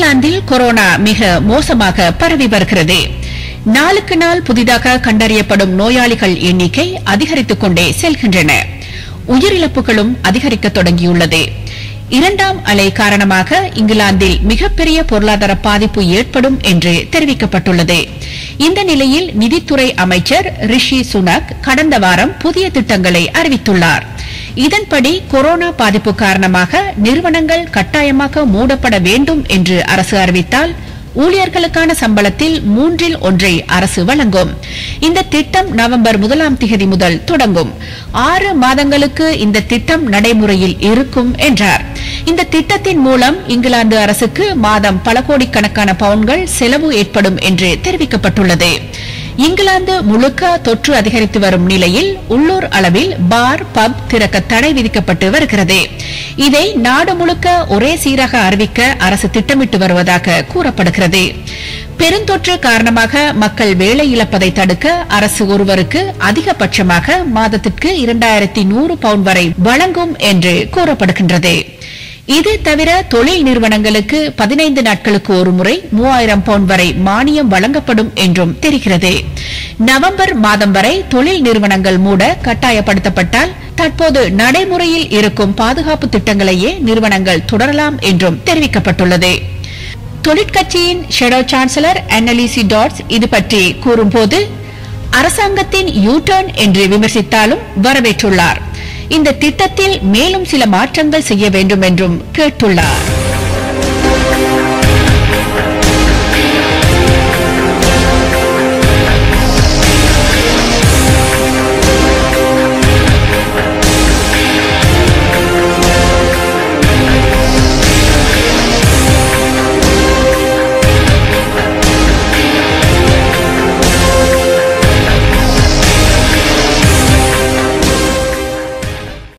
இங்கிலாந்தில் கொரோனா மிக மோசமாக பரவி வருகிறது நாளுக்கு நாள் புதிதாக கண்டறியப்படும் நோயாளிகள் எண்ணிக்கை அதிகரித்துக் கொண்டே செல்கின்றன உயிரிழப்புகளும் அதிகரிக்க தொடங்கியுள்ளது இரண்டாம் அலை காரணமாக இங்கிலாந்தில் மிகப்பெரிய பொருளாதார பாதிப்பு ஏற்படும் என்று தெரிவிக்கப்பட்டுள்ளது இந்த நிலையில் நிதித்துறை அமைச்சர் ரிஷி சுனக் கடந்த வாரம் புதிய திட்டங்களை அறிவித்துள்ளார் இதன்படி கொரோனா பாதிப்பு காரணமாக நிறுவனங்கள் கட்டாயமாக மூடப்பட வேண்டும் என்று அரசு அறிவித்தால் ஊழியர்களுக்கான சம்பளத்தில் மூன்றில் ஒன்றை அரசு வழங்கும் இந்த திட்டம் நவம்பர் முதலாம் திகதி முதல் தொடங்கும் ஆறு மாதங்களுக்கு இந்த திட்டம் நடைமுறையில் இருக்கும் என்றார் இந்த திட்டத்தின் மூலம் இங்கிலாந்து அரசுக்கு மாதம் பல கோடிக்கணக்கான பவுன்கள் செலவு ஏற்படும் என்று தெரிவிக்கப்பட்டுள்ளது இங்கிலாந்து முழுக்க தொற்று அதிகரித்து வரும் நிலையில் உள்ளூர் அளவில் பார் பப் திறக்க தடை விதிக்கப்பட்டு வருகிறது இதை நாடு முழுக்க ஒரே சீராக அறிவிக்க அரசு திட்டமிட்டு வருவதாக கூறப்படுகிறது பெருந்தொற்று காரணமாக மக்கள் வேலை இழப்பதை தடுக்க அரசு ஒருவருக்கு அதிகபட்சமாக மாதத்திற்கு இரண்டாயிரத்தி நூறு பவுண்ட் வரை வழங்கும் என்று கூறப்படுகின்றது இது தவிர தொழில் நிறுவனங்களுக்கு பதினைந்து நாட்களுக்கு ஒருமுறை மூவாயிரம் பவுண்ட் வரை மானியம் வழங்கப்படும் என்றும் தெரிகிறது நவம்பர் மாதம் வரை தொழில் நிறுவனங்கள் மூட கட்டாயப்படுத்தப்பட்டால் தற்போது நடைமுறையில் இருக்கும் பாதுகாப்பு திட்டங்களையே நிறுவனங்கள் தொடரலாம் என்றும் தெரிவிக்கப்பட்டுள்ளது தொழிற்கட்சியின் ஷெடோ சான்சலர் அன்னலிசி டாட்ஸ் இது பற்றி கூறும்போது அரசாங்கத்தின் யூ டர்ன் என்று விமர்சித்தாலும் வரவேற்றுள்ளார் இந்த திட்டத்தில் மேலும் சில மாற்றங்கள் செய்ய வேண்டும் என்றும் கேட்டுள்ளார்